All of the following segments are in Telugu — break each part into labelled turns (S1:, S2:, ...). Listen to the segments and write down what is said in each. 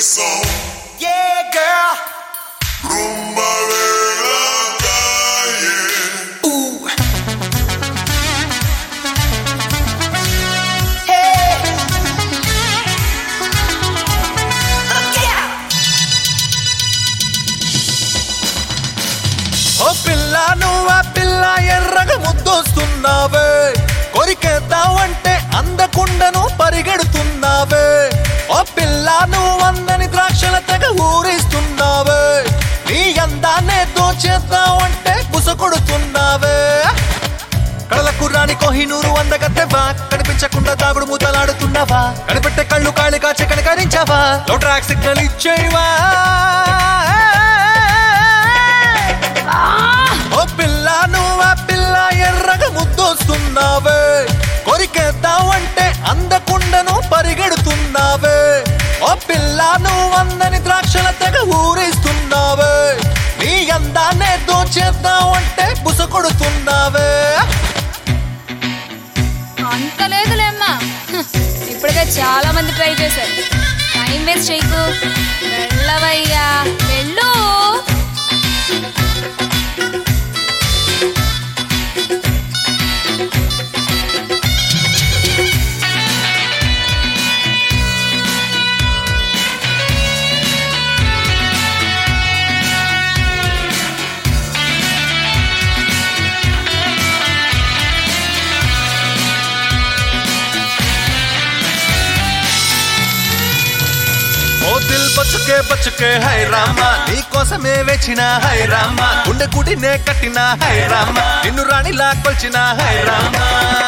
S1: song.
S2: Yeah, girl.
S1: Rumba de la calle.
S2: Ooh. Hey. Yeah.
S3: ఓ పిల్ల నువ్వా పిల్ల ఎర్రగా ముద్దొస్తున్నావే కొరికేద్దావంటే అందకుండను పరిగెడుతున్నావే ఓ పిల్ల నువ్వు అందని ద్రాక్షల తెగ ఊరిస్తున్నావే నీ అందాన్నే దోచేద్దావంటే బుసకొడుతున్నావే కడలకు రాని కోహినూరు అందగత్తెవా కనిపించకుండా దాగుడు మూతలాడుతున్నావా కనిపెట్టే కళ్ళు కాళి కాచి కనికరించావా లో ట్రాక్ సిగ్నల్ ఇచ్చేవా ఓ పిల్ల నువ్వా పిల్ల ఎర్రగా ముద్దొస్తున్నావే కొరికేద్దావంటే అందకుండను పరిగెడుతున్నావే ఓ పిల్ల నువ్వు అందని ద్రాక్షల తెగ ఊరిస్తున్నావే నీ అందాన్నే దోచేద్దావంటే బుసకొడుతున్నావే
S4: అంత లేదులేమ్మా హ్, ఇప్పటికే చాలా మంది ట్రై చేశారు టైం వేస్ట్ చేయకు వెళ్ళవయ్యా వెళ్ళు
S3: ఓ దిల్ బచ్చుకే బచ్చుకే హై రామా నీ కోసమే వేచిన హై రామా గుండె గుడినే కట్టిన హై రామా నిన్ను రాణిలా కొల్చిన హై రామా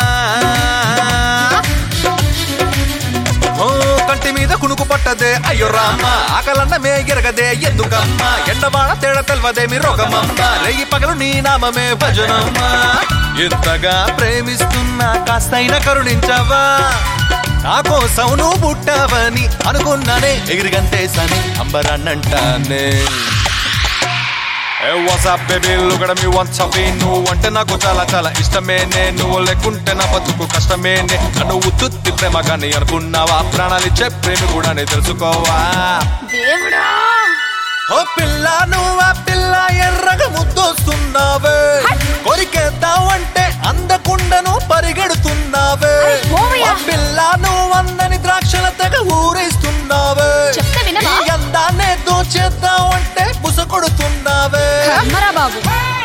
S3: ఓ కంటి మీద కునుకు పట్టదే అయ్యో రామ ఆకలన్నమే ఎరగదే ఎందుకమ్మ ఎండవాడ తేడ తెల్వదేమి రోగమమ్మ రేగి పగలు నీ నామమే భజనమ్మ ఎంతగా ప్రేమిస్తున్నా కాస్తైన కరుణించవా నా కోసం నువ్వు పుట్టావని అనుకున్నానే ఎగిరిగంతేసని అంబరాన్నంటానే వాట్సాప్ బేబీ లుగడ మీ వాట్సాప్ నువ్వు అంటే నాకు చాలా చాలా ఇష్టమే నే నువ్వు లేకుంటే నా బతుకు కష్టమే నే నన్ను ఉత్తుత్తి ప్రేమ కానీ అనుకున్నావా ప్రాణాలిచ్చే ప్రేమ కూడా నే తెలుసుకోవా
S4: దేవుడా
S3: ఓ పిల్ల నువ్వా పిల్ల ఎర్రగా ముద్దొస్తున్నావే కొరికేద్దావంటే అందకుండను పరిగెడుతున్నావే
S4: అరే, పోవయ్యా.
S3: ఓ పిల్ల నువ్వు అందని ద్రాక్షల తెగ ఊరేస్తున్నావే
S4: చెప్తే వినవా?
S3: నీ అందాన్నే దోచేద్దావంటే బుసకొడుతున్నావే
S4: అమ్మరా బాబు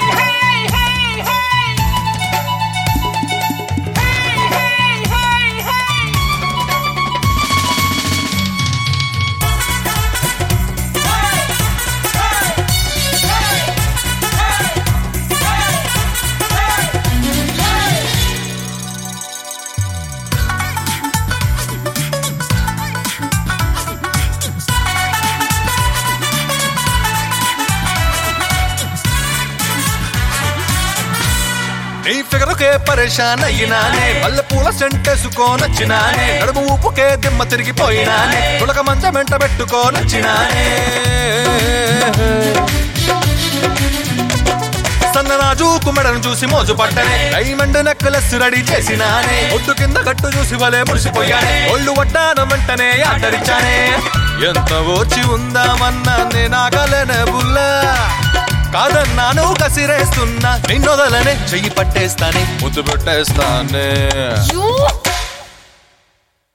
S3: నీ ఫిగరుకే పరేషాన్ అయ్యినానే మల్లె పూల సెంటేసుకోనొచ్చినానే నడుము ఊపుకే దిమ్మ తిరిగిపోయినానే తులక మంచం వెంట పెట్టుకోనొచ్చినానే సన్నరాజు కుమ్మడను చూసి మోజు పట్టనే డైమండ్ నెక్లెస్ రెడీ చేసినానే ఒడ్డు కింద గట్టు చూసి వలే మురిసిపోయానే ఒళ్ళు వడ్డాన వెంటనే ఆటరిచానే ఎంత ఓచి ఉందామన్నా నేనాగలేనే బుల్లా కాదన్నాను కసిరేస్తున్నా నిన్నొదలనే చెయ్యి పట్టేస్తానే ముద్దు పెట్టేస్తానే